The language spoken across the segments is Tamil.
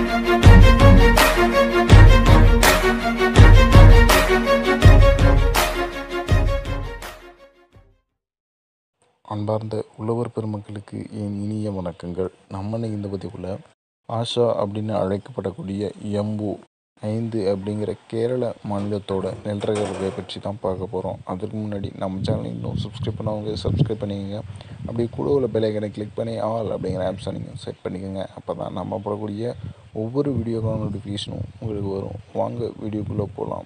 அன்பார்ந்த உழவர் பெருமக்களுக்கு என் இனிய வணக்கங்கள் நம்ம இன்னைக்கு இந்த பதிவில் ஆஷா அப்படின்னு அழைக்கப்படக்கூடிய எம்பு ஐந்து அப்படிங்கிற கேரள மாநிலத்தோட நெல் ரக வகையை பற்றி தான் பார்க்க போகிறோம் அதுக்கு முன்னாடி நம்ம சேனலை இன்னும் சப்ஸ்கிரைப் பண்ணவங்க சப்ஸ்கிரைப் பண்ணிக்கோங்க அப்படியே கூட உள்ள பெலைக்கனை கிளிக் பண்ணி ஆல் அப்படிங்கிற ஆப்ஸை நீங்கள் செட் பண்ணிக்கோங்க அப்போ தான் நம்ம போடக்கூடிய ஒவ்வொரு வீடியோக்கான நோட்டிஃபிகேஷனும் உங்களுக்கு வரும் வாங்க வீடியோக்குள்ளே போகலாம்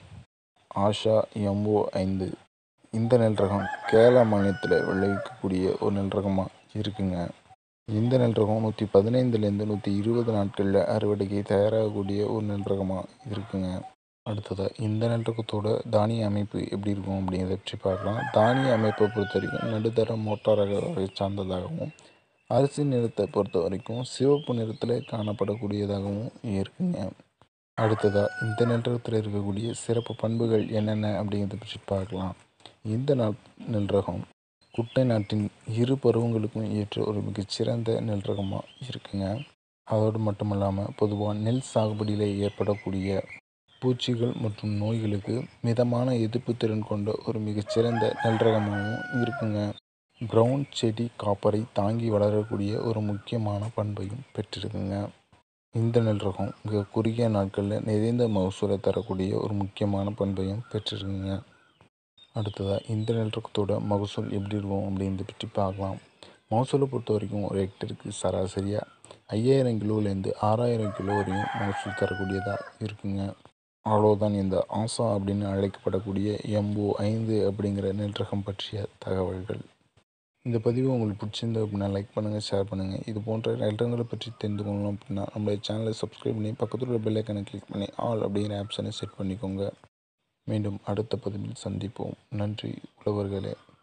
ஆஷா எம்போ ஐந்து இந்த நெல் ரகம் கேரளா மாநிலத்தில் விளைவிக்கக்கூடிய ஒரு நெல் ரகமாக இருக்குங்க இந்த நெல் ரகம் நூற்றி பதினைந்துலேருந்து நூற்றி இருபது நாட்களில் அறுவடைக்கு தயாராகக்கூடிய ஒரு நெல் ரகமாக இருக்குங்க அடுத்ததாக இந்த நெல் ரகத்தோட தானிய அமைப்பு எப்படி இருக்கும் அப்படிங்கிறத பற்றி பார்க்கலாம் தானிய அமைப்பை பொறுத்த வரைக்கும் நடுத்தர மோட்டார் ரக வகை சார்ந்ததாகவும் அரிசி நிறத்தை பொறுத்த வரைக்கும் சிவப்பு நிறத்தில் காணப்படக்கூடியதாகவும் இருக்குங்க அடுத்ததாக இந்த நெல் ரகத்தில் இருக்கக்கூடிய சிறப்பு பண்புகள் என்னென்ன அப்படிங்கிறத பற்றி பார்க்கலாம் இந்த நாள் நெல் ரகம் குட்டை நாட்டின் இரு பருவங்களுக்கும் ஏற்ற ஒரு மிகச்சிறந்த நெல் ரகமாக இருக்குங்க அதோடு மட்டும் இல்லாமல் பொதுவாக நெல் சாகுபடியில் ஏற்படக்கூடிய பூச்சிகள் மற்றும் நோய்களுக்கு மிதமான எதிர்ப்பு திறன் கொண்ட ஒரு மிகச்சிறந்த நெல் ரகமாகவும் இருக்குங்க ப்ரௌன் செடி காப்பரை தாங்கி வளரக்கூடிய ஒரு முக்கியமான பண்பையும் பெற்றிருக்குங்க இந்த நெல் ரகம் மிக குறுகிய நாட்களில் நிறைந்த மகசூலை தரக்கூடிய ஒரு முக்கியமான பண்பையும் பெற்றிருக்குங்க அடுத்ததாக இந்த நெல் ரகத்தோட மகசூல் எப்படி இருக்கும் அப்படின்றத பற்றி பார்க்கலாம் மகசூலை பொறுத்த வரைக்கும் ஒரு ஹெக்டருக்கு சராசரியாக ஐயாயிரம் கிலோலேருந்து ஆறாயிரம் கிலோ வரையும் மகசூல் தரக்கூடியதாக இருக்குங்க அவ்வளோதான் இந்த ஆசா அப்படின்னு அழைக்கப்படக்கூடிய எம்போ ஐந்து அப்படிங்கிற நெல் ரகம் பற்றிய தகவல்கள் இந்த பதிவு உங்களுக்கு பிடிச்சிருந்தது அப்படின்னா லைக் பண்ணுங்கள் ஷேர் பண்ணுங்கள் இது போன்ற நெல் ரகங்களை பற்றி தெரிந்து கொள்ளணும் அப்படின்னா நம்மளுடைய சேனலை சப்ஸ்கிரைப் பண்ணி பக்கத்தில் உள்ள பெல் ஐக்கனை கிளிக் பண்ணி ஆல் அப்படிங்கிற ஆப்ஷனை செட் பண்ணிக்கோங்க மீண்டும் அடுத்த பதிவில் சந்திப்போம் நன்றி உழவர்களே